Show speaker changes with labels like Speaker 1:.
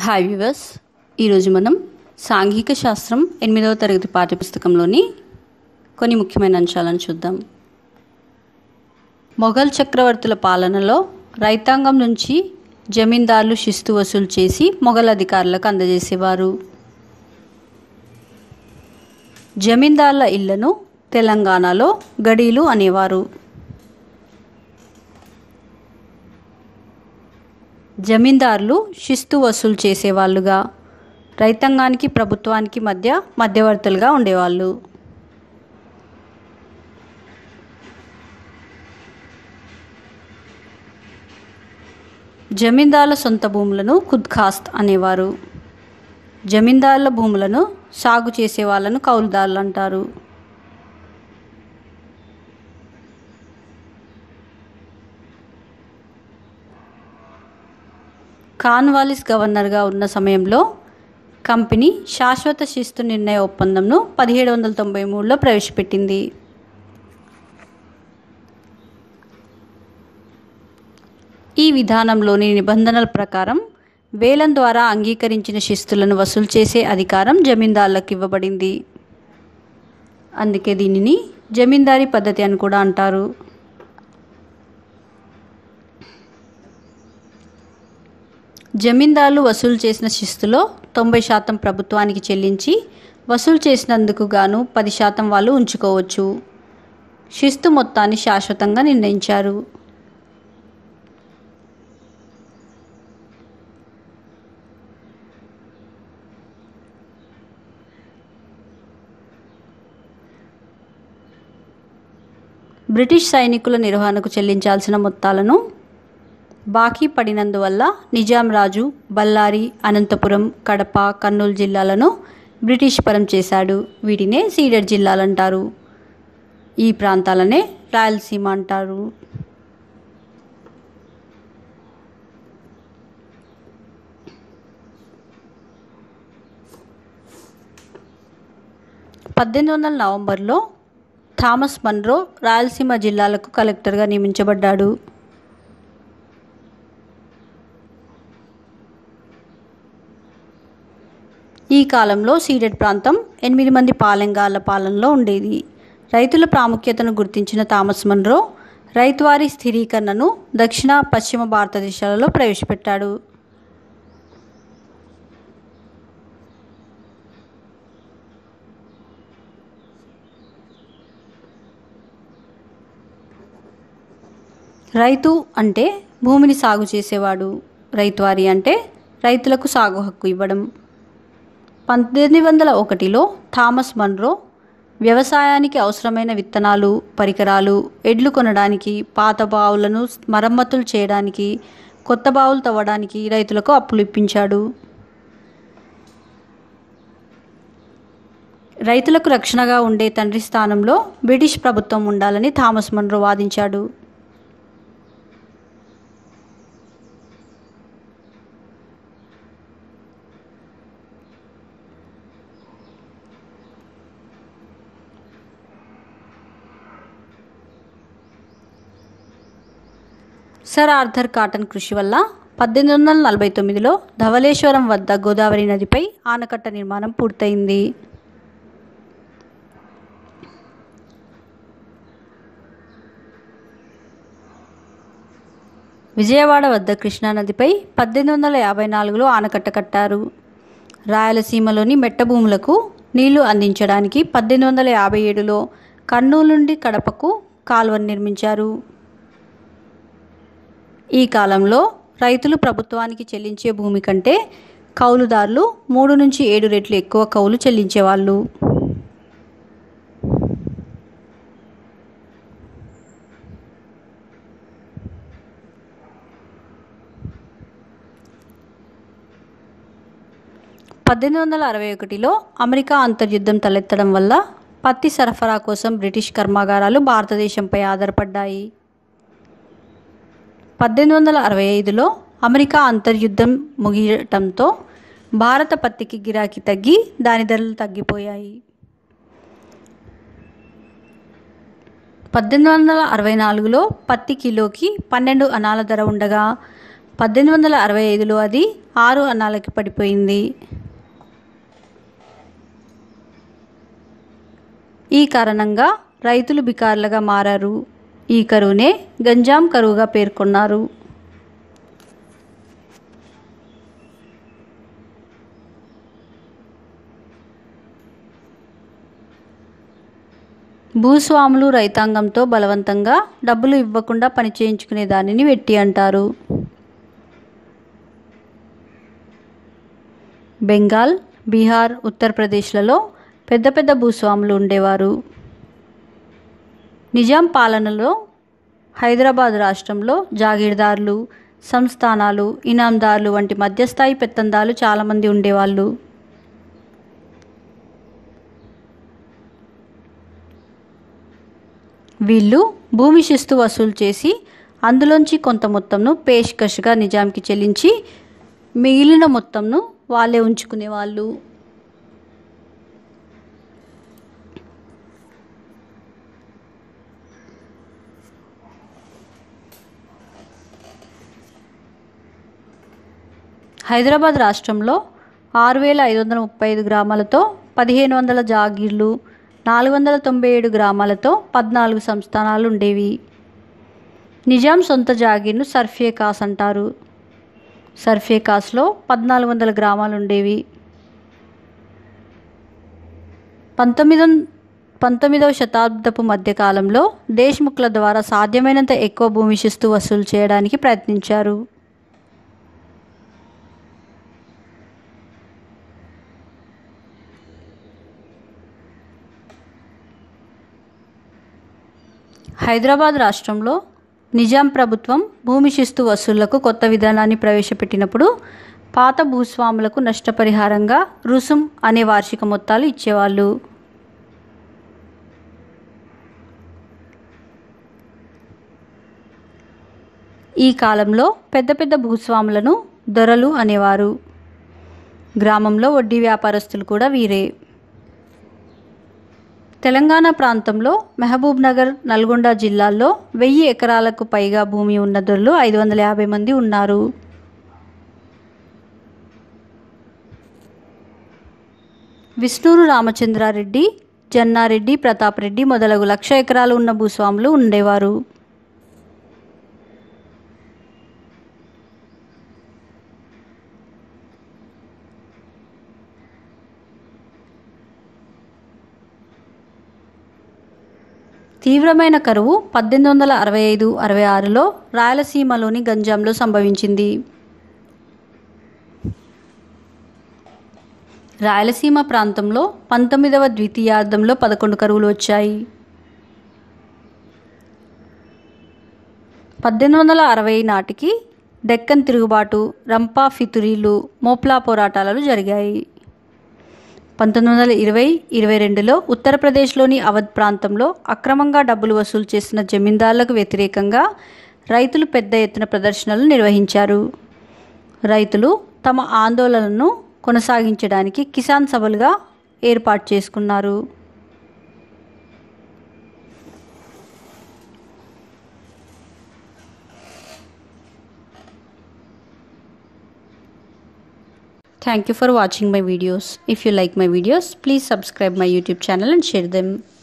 Speaker 1: Hi viewers ఈరోజు మనం సాంఘిక శాస్త్రం ఎనిమిదవ తరగతి పాఠ్యపుస్తకంలోని కొన్ని ముఖ్యమైన అంశాలను చూద్దాం మొఘల్ చక్రవర్తుల పాలనలో రైతాంగం నుంచి జమీందారులు శిస్తు వసూలు చేసి మొఘల్ అధికారులకు అందజేసేవారు జమీందారుల ఇళ్లను తెలంగాణలో గడీలు అనేవారు జమీందారులు శిస్తు వసూలు చేసేవాళ్ళుగా రైతాంగానికి ప్రభుత్వానికి మధ్య మధ్యవర్తులుగా ఉండేవాళ్ళు జమీందారుల సొంత భూములను ఖుద్ఖాస్త్ అనేవారు జమీందారుల భూములను సాగు చేసే వాళ్ళను కౌలుదారులు అంటారు కార్న్వాలిస్ గవర్నర్గా ఉన్న సమయంలో కంపెనీ శాశ్వత శిస్తు నిర్ణయ ఒప్పందంను పదిహేడు వందల తొంభై మూడులో ప్రవేశపెట్టింది ఈ విధానంలోని నిబంధనల ప్రకారం వేలం ద్వారా అంగీకరించిన శిస్తులను వసూలు చేసే అధికారం జమీందారులకు ఇవ్వబడింది అందుకే దీనిని జమీందారీ పద్ధతి అని కూడా అంటారు జమీందారులు వసూలు చేసిన శిస్తులో తొంభై శాతం ప్రభుత్వానికి చెల్లించి వసూలు చేసినందుకు గాను పది శాతం వాళ్ళు ఉంచుకోవచ్చు శిస్తు మొత్తాన్ని శాశ్వతంగా నిర్ణయించారు బ్రిటిష్ సైనికుల నిర్వహణకు చెల్లించాల్సిన మొత్తాలను బాకీ పడినందువల్ల నిజాం రాజు బళ్ళారి అనంతపురం కడప కర్నూలు జిల్లాలను బ్రిటిష్ పరం చేశాడు వీటినే సీడెడ్ జిల్లాలంటారు ఈ ప్రాంతాలనే రాయలసీమ అంటారు పద్దెనిమిది వందల నవంబర్లో థామస్ మన్రో రాయలసీమ జిల్లాలకు కలెక్టర్గా నియమించబడ్డాడు ఈ కాలంలో సీడెడ్ ప్రాంతం ఎనిమిది మంది పాలెంగాల పాలనలో ఉండేది రైతుల ప్రాముఖ్యతను గుర్తించిన థామస్ మన్రో రైతువారీ స్థిరీకరణను దక్షిణ పశ్చిమ భారతదేశాలలో ప్రవేశపెట్టాడు రైతు అంటే భూమిని సాగు చేసేవాడు రైతువారి అంటే రైతులకు సాగు హక్కు ఇవ్వడం పంతొమ్మిది వందల ఒకటిలో థామస్ మన్రో వ్యవసాయానికి అవసరమైన విత్తనాలు పరికరాలు ఎడ్లు కొనడానికి పాత బావులను మరమ్మతులు చేయడానికి కొత్త బావులు తవ్వడానికి రైతులకు అప్పులు ఇప్పించాడు రైతులకు రక్షణగా ఉండే తండ్రి స్థానంలో బ్రిటిష్ ప్రభుత్వం ఉండాలని థామస్ మన్రో వాదించాడు సర్ ఆర్థర్ కాటన్ కృషి వల్ల పద్దెనిమిది వందల నలభై తొమ్మిదిలో ధవళేశ్వరం వద్ద గోదావరి నదిపై ఆనకట్ట నిర్మాణం పూర్తయింది విజయవాడ వద్ద కృష్ణానదిపై పద్దెనిమిది వందల యాభై నాలుగులో ఆనకట్ట కట్టారు రాయలసీమలోని మెట్ట భూములకు నీళ్లు అందించడానికి పద్దెనిమిది వందల యాభై ఏడులో కర్నూలు నుండి కడపకు కాలువను నిర్మించారు ఈ కాలంలో రైతులు ప్రభుత్వానికి చెల్లించే భూమి కంటే కౌలుదారులు మూడు నుంచి ఏడు రెట్లు ఎక్కువ కౌలు చెల్లించేవాళ్ళు పద్దెనిమిది వందల అరవై ఒకటిలో అమెరికా అంతర్యుద్ధం తలెత్తడం వల్ల పత్తి సరఫరా కోసం బ్రిటిష్ కర్మాగారాలు భారతదేశంపై ఆధారపడ్డాయి పద్దెనిమిది వందల అరవై ఐదులో అమెరికా అంతర్యుద్ధం ముగియటంతో భారత పత్తికి గిరాకీ తగ్గి దాని ధరలు తగ్గిపోయాయి పద్దెనిమిది వందల అరవై నాలుగులో పత్తి కిలోకి పన్నెండు అనాల ధర ఉండగా పద్దెనిమిది వందల అరవై ఐదులో అది ఆరు అన్నాలకి పడిపోయింది ఈ కారణంగా రైతులు బికార్లుగా మారారు ఈ కరువునే గంజాం కరువుగా పేర్కొన్నారు భూస్వాములు రైతాంగంతో బలవంతంగా డబ్బులు ఇవ్వకుండా పని చేయించుకునే దానిని వెట్టి అంటారు బెంగాల్ బీహార్ ఉత్తరప్రదేశ్లలో పెద్ద పెద్ద భూస్వాములు ఉండేవారు నిజాం పాలనలో హైదరాబాద్ రాష్ట్రంలో జాగీర్దారులు సంస్థానాలు ఇనాందారులు వంటి మధ్యస్థాయి పెత్తందాలు చాలామంది ఉండేవాళ్ళు వీళ్ళు భూమి శిస్తు వసూలు చేసి అందులోంచి కొంత మొత్తంను పేష్కష్గా నిజాంకి చెల్లించి మిగిలిన మొత్తంను వాళ్ళే ఉంచుకునేవాళ్ళు హైదరాబాద్ రాష్ట్రంలో ఆరు వేల ఐదు వందల ముప్పై ఐదు గ్రామాలతో పదిహేను వందల జాగీర్లు నాలుగు వందల తొంభై ఏడు గ్రామాలతో పద్నాలుగు సంస్థానాలు ఉండేవి నిజాం సొంత జాగీర్ను సర్ఫే కాస్ అంటారు సర్ఫే కాస్లో పద్నాలుగు వందల గ్రామాలు ఉండేవి పంతొమ్మిది పంతొమ్మిదవ శతాబ్దపు మధ్యకాలంలో దేశ్ముఖ్ల ద్వారా సాధ్యమైనంత ఎక్కువ భూమి శిస్తు వసూలు చేయడానికి ప్రయత్నించారు హైదరాబాద్ రాష్ట్రంలో నిజాం ప్రభుత్వం భూమి శిస్తు వసూళ్లకు కొత్త విధానాన్ని ప్రవేశపెట్టినప్పుడు పాత భూస్వాములకు నష్టపరిహారంగా రుసుం అనే వార్షిక మొత్తాలు ఇచ్చేవాళ్ళు ఈ కాలంలో పెద్ద పెద్ద భూస్వాములను దొరలు అనేవారు గ్రామంలో వడ్డీ వ్యాపారస్తులు కూడా వీరే తెలంగాణ ప్రాంతంలో మహబూబ్ నగర్ నల్గొండ జిల్లాల్లో వెయ్యి ఎకరాలకు పైగా భూమి ఉన్న దొరలు ఐదు వందల యాభై మంది ఉన్నారు విష్ణూరు రామచంద్రారెడ్డి జన్నారెడ్డి ప్రతాప్ రెడ్డి మొదలగు లక్ష ఎకరాలు ఉన్న భూస్వాములు ఉండేవారు తీవ్రమైన కరువు పద్దెనిమిది వందల అరవై ఐదు అరవై ఆరులో రాయలసీమలోని గంజాంలో సంభవించింది రాయలసీమ ప్రాంతంలో పంతొమ్మిదవ ద్వితీయార్థంలో పదకొండు కరువులు వచ్చాయి పద్దెనిమిది వందల అరవై నాటికి డెక్కన్ తిరుగుబాటు రంపా ఫితురీలు మోప్లా పోరాటాలు జరిగాయి పంతొమ్మిది వందల ఇరవై ఇరవై రెండులో ఉత్తరప్రదేశ్లోని అవధ్ ప్రాంతంలో అక్రమంగా డబ్బులు వసూలు చేసిన జమీందారులకు వ్యతిరేకంగా రైతులు పెద్ద ఎత్తున ప్రదర్శనలు నిర్వహించారు రైతులు తమ ఆందోళనను కొనసాగించడానికి కిసాన్ సభలుగా ఏర్పాటు చేసుకున్నారు Thank you for watching my videos. If you like my videos, please subscribe my YouTube channel and share them.